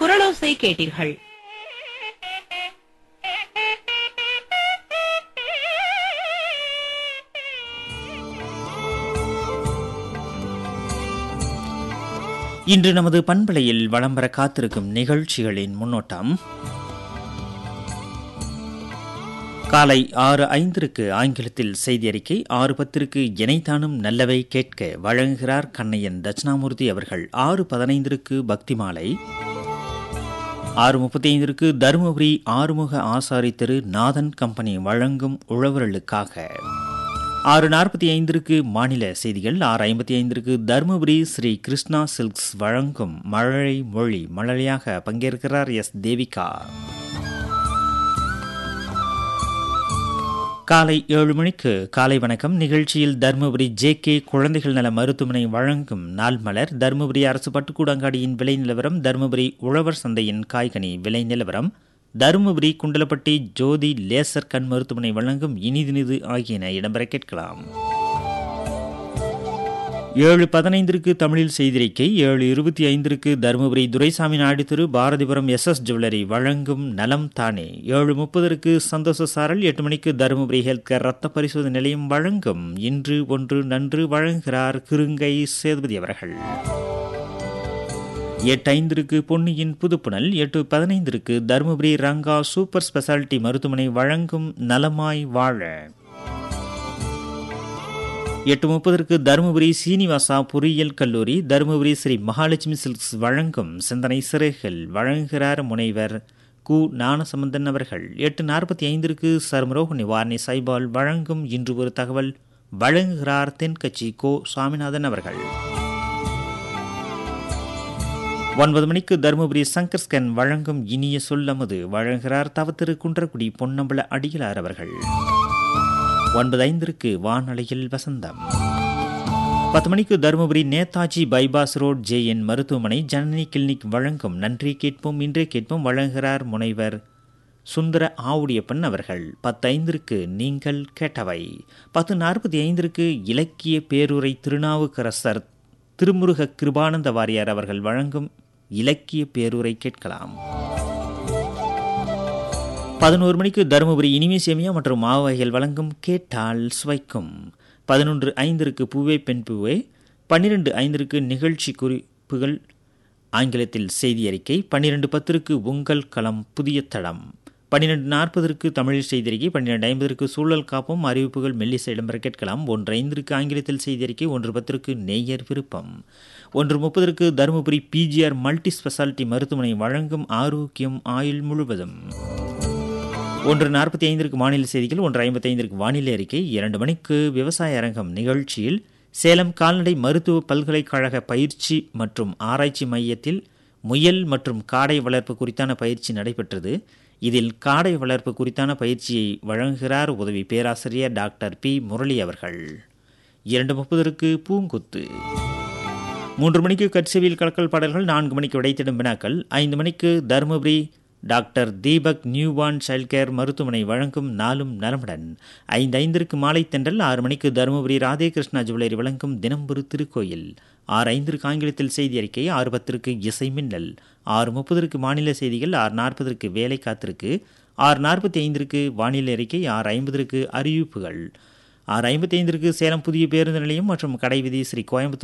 குரலோசை கேட்டீர்கள் இன்று நமது பண்பலையில் வலம் வர காத்திருக்கும் நிகழ்ச்சிகளின் முன்னோட்டம் காலை ஆறு ஐந்திற்கு ஆங்கிலத்தில் செய்தி அறிக்கை ஆறு பத்திற்கு இணைத்தானும் நல்லவை கேட்க வழங்குகிறார் கண்ணையன் தட்சிணாமூர்த்தி அவர்கள் ஆறு பதினைந்திற்கு பக்தி மாலை ஆறு முப்பத்தி ஐந்திற்கு தருமபுரி ஆறுமுக ஆசாரி திரு நாதன் கம்பெனி வழங்கும் உழவர்களுக்காக ஆறு நாற்பத்தி ஐந்திற்கு மாநில செய்திகள் ஆறு ஐம்பத்தி ஐந்திற்கு தருமபுரி ஸ்ரீ கிருஷ்ணா சில்க்ஸ் வழங்கும் மழலை மொழி மழலையாக பங்கேற்கிறார் எஸ் தேவிகா காலை ஏழு மணிக்கு காலை வணக்கம் நிகழ்ச்சியில் தருமபுரி ஜே கே குழந்தைகள் நல மருத்துவமனை வழங்கும் நாள் மலர் தருமபுரி அரசு பட்டுக்கூடங்காடியின் விலை நிலவரம் தருமபுரி உழவர் சந்தையின் காய்கனி விலை நிலவரம் தருமபுரி குண்டலப்பட்டி ஜோதி லேசர் கண் மருத்துவமனை வழங்கும் இனிதினிது ஆகியன இடம்பெற கேட்கலாம் ஏழு பதினைந்திற்கு தமிழில் செய்திருக்கை ஏழு இருபத்தி ஐந்திற்கு Dharmapuri Duraisamy Naidu Thiru Bharathipuram S S jewellery வழங்கும் நலம் தானே ஏழு முப்பதற்கு சந்தோஷ சாரல் எட்டு மணிக்கு தருமபுரி ஹெல்த் கேர் ரத்த பரிசோதனை நிலையம் வழங்கும் இன்று ஒன்று நன்று வழங்குகிறார் கிருங்கை சேதுபதி அவர்கள் எட்டு ஐந்திற்கு பொன்னியின் புதுப்புணல் எட்டு பதினைந்திற்கு தருமபுரி ரங்கா சூப்பர் ஸ்பெஷாலிட்டி மருத்துவமனை வழங்கும் நலமாய் வாழ எட்டு முப்பதற்கு தருமபுரி சீனிவாசா பொறியியல் கல்லூரி தருமபுரி ஸ்ரீ மகாலட்சுமி சில்க்ஸ் வழங்கும் சிந்தனை சிறைகள் வழங்குகிறார் முனைவர் கு ஞானசம்பந்தன் அவர்கள் எட்டு நாற்பத்தி ஐந்திற்கு சர்மரோக நிவாரணி சைபால் வழங்கும் இன்று ஒரு தகவல் வழங்குகிறார் தென்கட்சி கோ சுவாமிநாதன் அவர்கள் ஒன்பது மணிக்கு தருமபுரி சங்கர் ஸ்கன் வழங்கும் இனிய சொல்லமது வழங்குகிறார் தவத்திரு குன்றக்குடி பொன்னம்பல அடிகளார் அவர்கள் ஒன்பது ஐந்திற்கு வானலையில் வசந்தம் பத்து மணிக்கு Dharmapuri Netaji bypass road J N மருத்துவமனை ஜனனி கிளினிக் வழங்கும் நன்றி கேட்போம் இன்றே கேட்போம் வழங்குகிறார் முனைவர் சுந்தர ஆவுடியப்பன் அவர்கள் பத்து ஐந்திற்கு நீங்கள் கேட்டவை பத்து நாற்பத்தி ஐந்திற்கு இலக்கிய பேருரை திருநாவுக்கரசர் திருமுருக கிருபானந்த வாரியார் அவர்கள் வழங்கும் இலக்கிய பேருரை கேட்கலாம் பதினோரு மணிக்கு தருமபுரி இனிமே சேமியா மற்றும் மாவு வகைகள் வழங்கும் கேட்டால் சுவைக்கும் பதினொன்று ஐந்திற்கு பூவே பெண் பூவே பன்னிரெண்டு ஐந்திற்கு நிகழ்ச்சி குறிப்புகள் ஆங்கிலத்தில் செய்தி அறிக்கை பன்னிரெண்டு பத்திற்கு உங்கள் களம் புதிய தடம் பன்னிரெண்டு நாற்பதற்கு தமிழில் செய்திருக்கை பன்னிரெண்டு ஐம்பதற்கு சூழல் காப்பும் அறிவிப்புகள் மெல்லிசை இடம்பெற கேட்கலாம் ஒன்று ஐந்திற்கு ஆங்கிலத்தில் செய்திருக்கை ஒன்று பத்திற்கு நெய்யர் விருப்பம் ஒன்று முப்பதற்கு தருமபுரி பிஜிஆர் மல்டி ஸ்பெஷாலிட்டி மருத்துவமனை வழங்கும் ஆரோக்கியம் ஆயுள் முழுவதும் ஒன்று நாற்பத்தி ஐந்திற்கு மாநில செய்திகள் ஒன்று ஐம்பத்தி ஐந்திற்கு வானிலை அறிக்கை இரண்டு மணிக்கு விவசாய அரங்கம் நிகழ்ச்சியில் சேலம் கால்நடை மருத்துவ பல்கலைக்கழக பயிற்சி மற்றும் ஆராய்ச்சி மையத்தில் முயல் மற்றும் காடை வளர்ப்பு குறித்தான பயிற்சி நடைபெற்றது இதில் காடை வளர்ப்பு குறித்தான பயிற்சியை வழங்குகிறார் உதவி பேராசிரியர் டாக்டர் பி முரளி அவர்கள் இரண்டு முப்பதற்கு பூங்குத்து மூன்று மணிக்கு கட்செவியில் கலக்கல் பாடல்கள் நான்கு மணிக்கு விடைத்திடும் வினாக்கள் ஐந்து மணிக்கு Dharmapuri doctor Deepak newborn child care மருத்துவமனை வழங்கும் நாளும் நலமுடன் ஐந்து ஐந்திற்கு மாலை தென்றல் ஆறு மணிக்கு தருமபுரி ராதே கிருஷ்ணா ஜுவல்லரி வழங்கும் தினம்புரு திருக்கோயில் ஆறு ஐந்திற்கு ஆங்கிலத்தில் செய்தி அறிக்கை ஆறு பத்திற்கு இசை மின்னல் ஆறு முப்பதற்கு மாநில செய்திகள் ஆறு நாற்பதற்கு வேலை காத்திருக்கு ஆறு நாற்பத்தி ஐந்திற்கு வானிலை அறிக்கை ஆறு ஐம்பதற்கு அறிவிப்புகள் ஆறு ஐம்பத்தி ஐந்திற்கு சேலம் புதிய பேருந்து நிலையம் மற்றும் கடைவீதி ஸ்ரீ கோயம்புத்தூர்